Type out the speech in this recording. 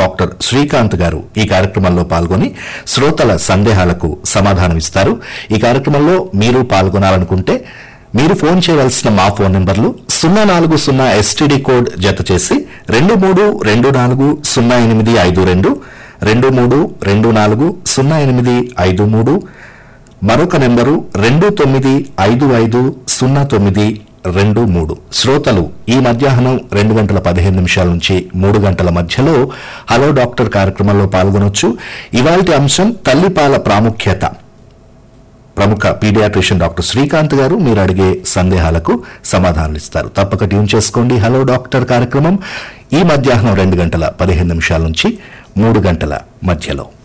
doctor Srikanth గారు ఈ కార్యక్రమంలో పాల్గొని శ్రోతల సందేహాలకు సమాధానమిస్తారు ఈ కార్యక్రమంలో మీరు పాల్గొనాలనుకుంటే మీరు ఫోన్ చేయవలసిన మా ఫోన్ నంబర్లు సున్నా నాలుగు సున్నా ఎస్టీడీ కోడ్ జత చేసి రెండు మూడు రెండు నాలుగు సున్నా ఎనిమిది ఐదు రెండు రెండు మూడు రెండు నాలుగు సున్నా ఎనిమిది ఐదు మూడు మరొక నెంబరు రెండు తొమ్మిది ఐదు ఐదు సున్నా తొమ్మిది రెండు మూడు శ్రోతలు ఈ మధ్యాహ్నం రెండు గంటల పదిహేను నిమిషాల నుంచి మూడు గంటల మధ్యలో హలో డాక్టర్ కార్యక్రమంలో పాల్గొనొచ్చు ఇవాల్టి అంశం తల్లిపాల ప్రాముఖ్యత ప్రముఖ పీడియాట్రిషియన్ డాక్టర్ శ్రీకాంత్ గారు మీరు అడిగే సందేహాలకు సమాధానాలు ఇస్తారు తప్పక ట్యూన్ చేసుకోండి హలో డాక్టర్ కార్యక్రమం ఈ మధ్యాహ్నం రెండు గంటల పదిహేను నిమిషాల నుంచి మూడు గంటల మధ్యలో